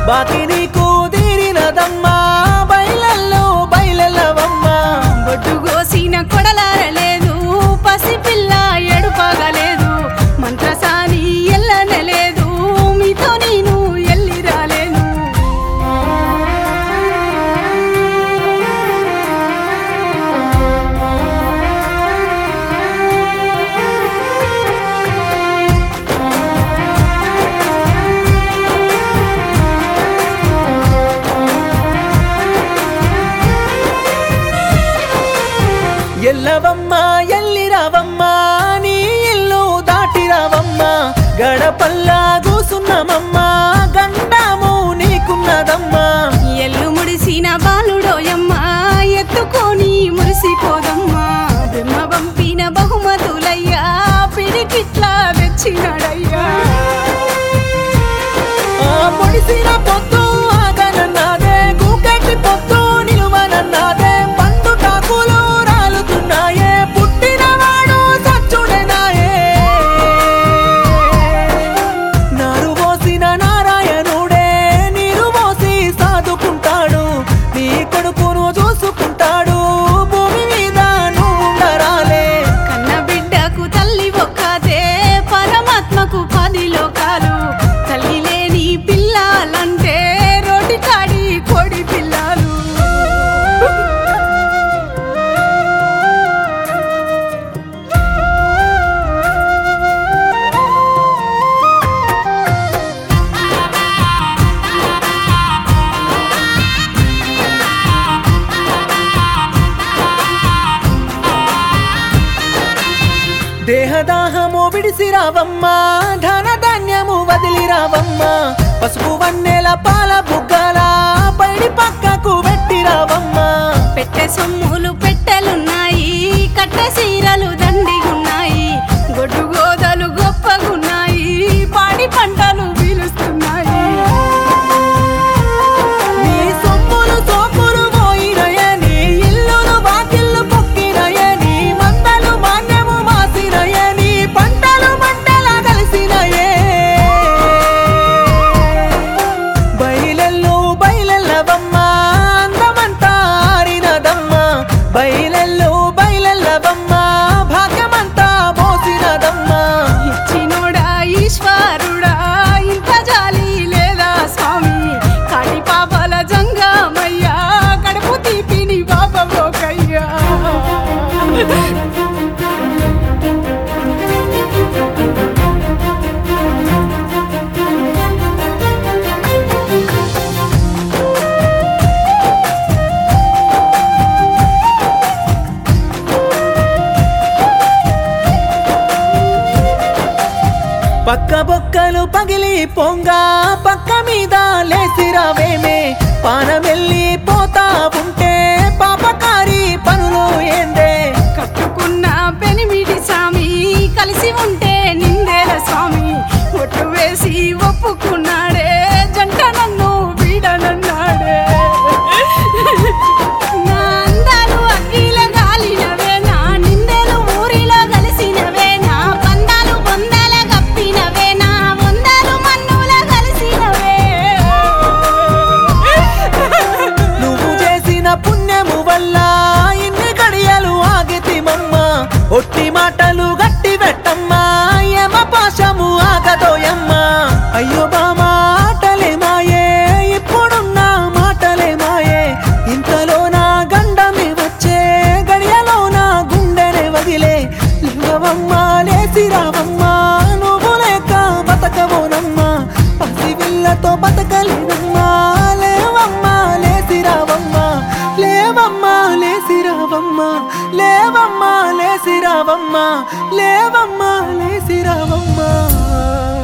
బాకి నీకు తీరినదమ్మా బయలల్లో బయలెల్లవమ్మా బొడ్డు కోసిన కొడలారలేదు పసిపిల్ల ఎడుపగలేదు మంత్రసాని ఎల్లనలేదు మీతో నేను ఎల్లి రాలేను ఎల్లవమ్మా ఎల్లిరావమ్మా నీ ఇల్లు దాటిరావమ్మా గడపల్లా కూసున్నామమ్మా గండాము నీకున్నదమ్మా ఎల్లు ముడిసిన బాలుడోయమ్మ ఎత్తుకొని మురిసిపోదమ్మా బ్రహ్మ పంపిన బహుమతులయ్యా పిడికిట్లా తెచ్చినాడయ్యా ఆ పొడిసిన పొద్దు ఆగనన్నాదే గూకటి పొద్దు నిలువనన్నాదే పండు టాకులు రాలుతున్నాయే పుట్టినవాడు సచ్చుడనాయే నారు పోసిన నారాయణుడే నీరు పోసి సాదుకుంటాడు నీ కొడుకును చూసుకుంటాడు భూమి మీద నువ్వు ఉండరాలే కన్న బిడ్డకు తల్లి ఒక్కతే పరమాత్మకు పది లోకాలు తల్లి లేని పిల్లలంటే రోటి కాడి కోడి పిల్లలు దేహదాహము విడిసిరావమ్మా ధన ధాన్యము వదిలిరావమ్మా పసుపు వన్నెల పాల బుగ్గల బయడి పక్కకు పెట్టిరావమ్మా పెట్టె సొమ్ములు పెట్టెలున్నాయి కట్టె సీరలు దండిగున్నాయి గొడ్డు గోదలు గొప్పగున్నాయి పాడి పంటలు పీలుస్తున్నాయి నీ సొమ్ములు సోపులు పోయినయే నీ ఇల్లులు వాకిళ్ళు పొక్కినయే నీ మందలు మాన్యము మాసినయే నీ పంటలు మంటల కలిసినయే బయలెల్లు బయలెల్లవమ్మా అందమంతా ఆరినదమ్మా బయలెల్లు బయలెల్లవమ్మా భాగ్యమంతా మోసినదమ్మా ఇచ్చినోడా ఈశ్వరుడా ఇంత జాలి లేదా స్వామి కాటి పాపల జంగమయ్యా కడుపు తీపిని బాబోకయ్యా పక్క బొక్కలు పగిలి పొంగ పక్క మీద లేసిరావేమే పానమెల్లి పోతా ఉంటే పాపకారి పనులు ఏందే కట్టుకున్న పెనిమిటి స్వామి కలిసి ఉంటే నిందేల స్వామి ఒట్టు వేసి ఒప్పుకున్నాడే జంట నన్ను వీడనన్నాడే నా అందాలు అగ్గిల గాలినవే నా నిందెలు ఊరిలో కలిసినవే నా పందాలు బొందల కప్పినవే నా వందలు మన్నుల కలిసినవే నువ్వు చేసిన పుణ్యము వల్ల ఇన్ని గడియలు ఆగితిమమ్మ ఒట్టి మాటలు గట్టి పెట్టమ్మా యమ పాశము ఆగదోయమ్మ అయ్యో బామా ఆటలే మాయే ఇప్పుడున్న మాటలే మాయే ఇంతలో నా గండమే వచ్చే గడియలో నా గుండెనే వదిలే లేవమ్మా లేసిరావమ్మా నువ్వు లేక బతకబోనమ్మా పసివిల్లతో బతకలేనమ్మా లేవమ్మా లేసిరావమ్మా లేవమ్మా లేసిరావమ్మా లేవమ్మా లేసిరావమ్మా లేవమ్మా లేసిరావమ్మా